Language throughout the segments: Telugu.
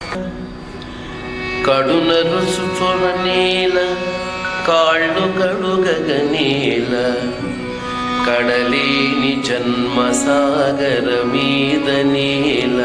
కడున రుసు చొరనేల కాళ్ళు కడుగగనేల కడలేని జన్మ సాగర మీద నేల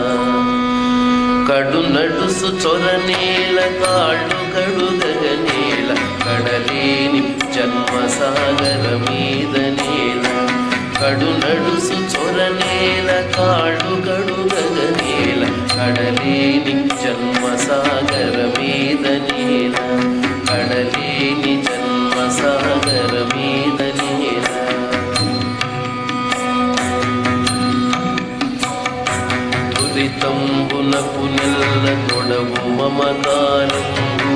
కడు నడుసు చొరనేల కాళ్ళు కడుగగనేల కడలేని జన్మ సాగర మీద నేల కడు నడుసు చొరనేల కాళ్ళు కడుగగనేల కడలేని జన్మ సాగర మీద నేల కడలేని జన్మ సాగర మీద నేల దురితంబునకు నెల్ల తొడవు మమకారంబు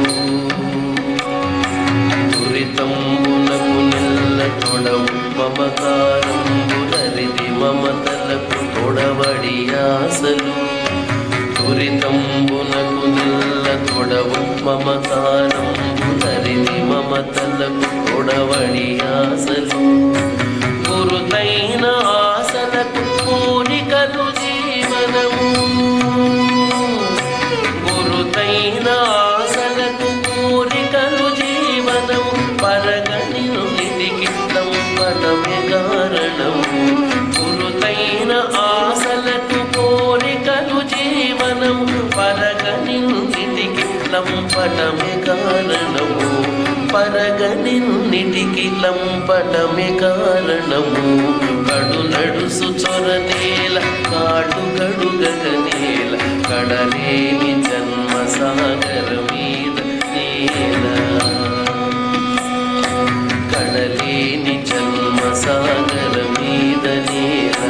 దురితంబునకు నెల్ల తొడవు మమకారంబు హరిది మమతలకు తొడవడి ఆశలు దురితంబునకు నెల్ల తొడవు మమకారంబు హరిది మమతలకు తొడవడి ఆశలు గురుతైన ఆశలకు కోరికలు జీవనము గురుతైన ఆశలకు కోరికలు జీవనము పరగని నిధికి తంపడమే కారణము గురుతైన ఆశలకు కోరికలు జీవనము పరగని నిధికి లంపటమే కారణము పరగని నిధికి లంపటమే కారణము కడు నడుసు చొరనేల కాడు కడుగగనేల కడలేని జన్మ సాగర మీద నేల కడలేని జన్మ సాగర మీద నేల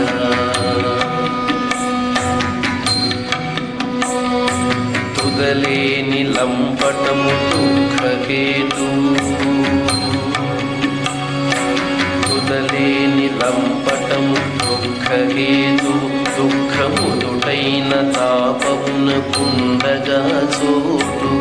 తుదలేని లంపటము దుఃఖకేతు తుదలేని లంపటము దుఃఖకేతు దుఃఖముదుటైన తాపమున కుండగా చోటు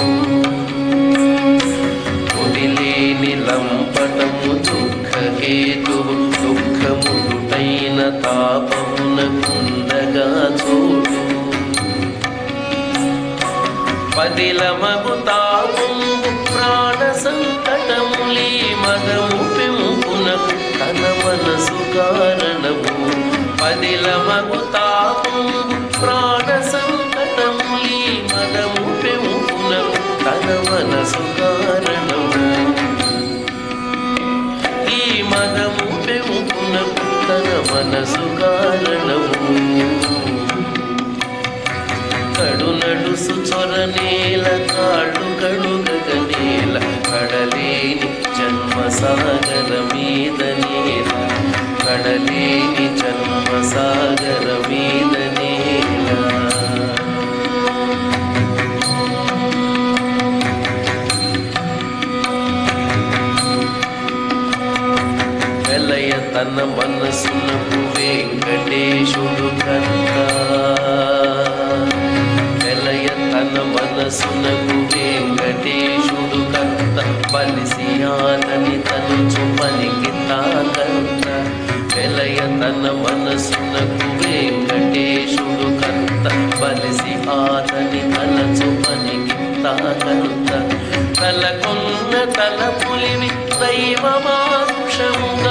తుదిలేని లంపటము దుఃఖకేతు దుఃఖముదుటైన తాపమున కుండగా చోటు పదిలమగు తాపము ప్రాణ సంకటములీ మదము పెంపునకు తన మనసు కారణము పదిలమగు తాపము ప్రాణ సంకటములీ మదము పెంపునకు తన మనసు కారణము ఈ మదము పెంపునకు తన మనసు కారణము కడు నడుసు చొరనేల కాళ్ళు కడుగగనేల కడలేని జన్మ సాగర మీద నేల కడలేని జన్మ సాగర మీద నేల వెలయ తన మనసునకు వెంకటేశుడు కర్త వెలయ తన మనసునకు వెంకటేశుడు కర్త బలిసి ఆదని తనుచు పలికి తాకర్త వెలయ తన మనసునకు వెంకటేశుడు కర్త బలిసి ఆదని తలచు పలికి తాకర్త తలకొన్న తల పులివి దైవమాంశముగా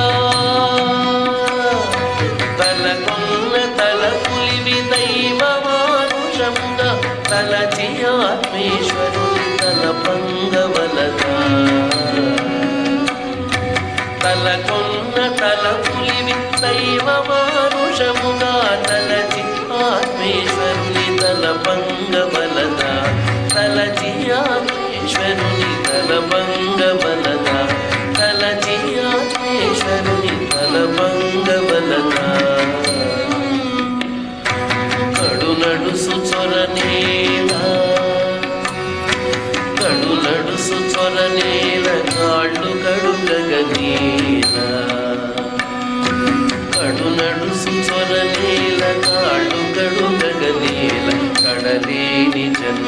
తలకొన్న తల పులివి దైవమాంశముగా తలచి ఆత్మేశ్వరుని తల పంగవలగా తలకొన్న తల పులివి దైవమానుషముగా తలచి ఆత్మేశ్వరుని తల పంగవలదా తలచి ఆత్మేశ్వరుని తల పంగవలదా తలచి ఆత్మేశ్వరుని తల పంగవలదా కడు నడుసు చొరనేలా కడు నడుసు చొరనేల కాళ్ళు కడుగగనేల కడు నడుసు చొరనేల కాళ్ళు కడుగగనేల కడలేని జన్మ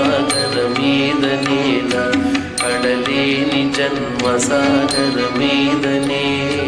సాగర మీద నేల కడలేని జన్మ సాగర మీద నేల